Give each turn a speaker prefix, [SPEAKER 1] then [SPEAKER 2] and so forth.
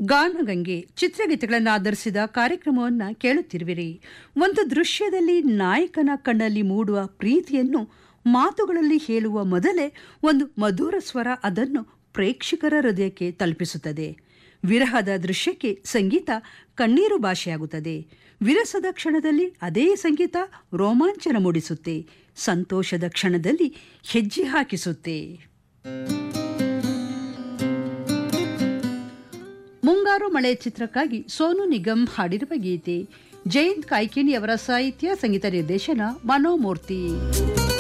[SPEAKER 1] ಗಾನಗಂಗೆ ಚಿತ್ರಗೀತೆಗಳನ್ನು ಆಧರಿಸಿದ ಕಾರ್ಯಕ್ರಮವನ್ನು ಕೇಳುತ್ತಿರುವಿರಿ ಒಂದು ದೃಶ್ಯದಲ್ಲಿ ನಾಯಕನ ಕಣ್ಣಲ್ಲಿ ಮೂಡುವ ಪ್ರೀತಿಯನ್ನು ಮಾತುಗಳಲ್ಲಿ ಹೇಳುವ ಮೊದಲೇ ಒಂದು ಮಧುರ ಸ್ವರ ಅದನ್ನು ಪ್ರೇಕ್ಷಕರ ಹೃದಯಕ್ಕೆ ತಲುಪಿಸುತ್ತದೆ ವಿರಹದ ದೃಶ್ಯಕ್ಕೆ ಸಂಗೀತ ಕಣ್ಣೀರು ಭಾಷೆಯಾಗುತ್ತದೆ ವಿರಸದ ಕ್ಷಣದಲ್ಲಿ ಅದೇ ಸಂಗೀತ ರೋಮಾಂಚನ ಮೂಡಿಸುತ್ತೆ ಸಂತೋಷದ ಕ್ಷಣದಲ್ಲಿ ಹೆಜ್ಜೆ ಹಾಕಿಸುತ್ತೆ ಮುಂಗಾರು ಮಳೆ ಚಿತ್ರಕ್ಕಾಗಿ ಸೋನು ನಿಗಮ್ ಹಾಡಿರುವ ಗೀತೆ ಜಯಂತ್ ಕಾಯ್ಕಿಣಿ ಅವರ ಸಾಹಿತ್ಯ ಸಂಗೀತ ನಿರ್ದೇಶನ ಮನೋಮೂರ್ತಿ